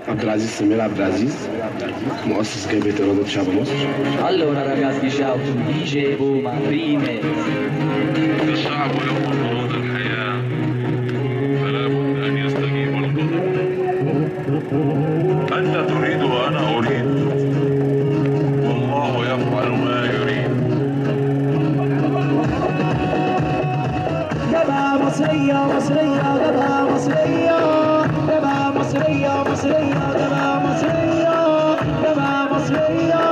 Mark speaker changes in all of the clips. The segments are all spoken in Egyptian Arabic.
Speaker 1: عبد العزيز سمير عبد العزيز مؤسس جبهة إرادة شعب مصر
Speaker 2: Allora ragazzi ciao, dicevo ma prima
Speaker 3: الشعب له فروض الحياة فلا بد أن يستجيب القدر أنت تريد وأنا أريد والله يفعل ما يريد
Speaker 4: جبهة مصرية مصرية جبهة مصرية جبهة مصرية مصرية جبهة مصرية جبهة مصرية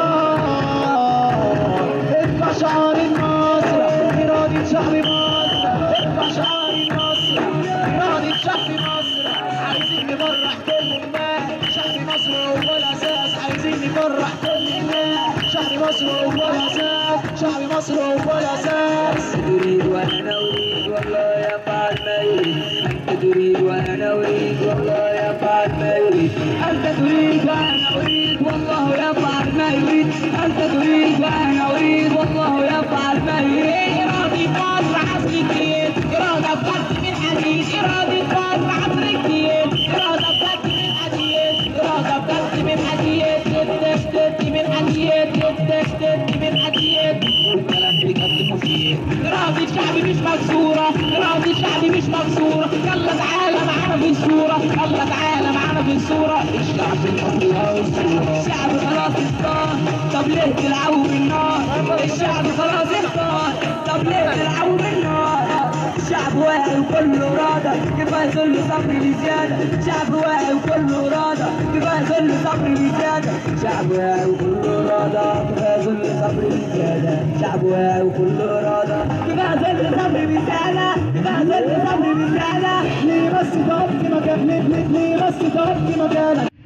Speaker 4: ارفع شعار النصر إرادة شعب مصر ارفع شعار النصر إرادة شعب مصر عايزين نفرح كل الناس شعب مصر هو الأساس عايزين نفرح كل الناس شعب مصر هو الأساس شعب مصر هو الأساس
Speaker 2: تريد وانا اريد والله يفعل ما يريد انت تريد وانا اريد والله يفعل ما يريد انت تريد وانا اريد والله يفعل ما يريد انت تريد وانا اريد والله يفعل ما يريد ارادة مصر عصر جديد ارادة بجد من حديد ارادة مصر عصر جديد ارادة بجد من حديد ارادة بجد من حديد تدك تدي من حديد تدك تدي من حديد والكلام بجد مفيد إرادة شعبي مش مكسورة إرادة شعبي مش مكسورة يلا تعالى معانا في الصورة يلا تعالى معانا في الصورة الشعب المصري هو الصورة الشعب خلاص اختار طب ليه تلعبوا بالنار الشعب خلاص اختار طب ليه تلعبوا بالنار شعب واعي وكله إرادة كفاية ذل صبر بزيادة شعب واعي وكله إرادة كفاية ذل صبر بزيادة شعب واعي وكله إرادة كفاية ذل صبر بزيادة شعب واعي وكله إرادة كفاية ذل صبر بزيادة كفاية ذل صبر بزيادة
Speaker 4: ليه بس تقف في مكانك ليه ليه ليه بس تقف في مكانك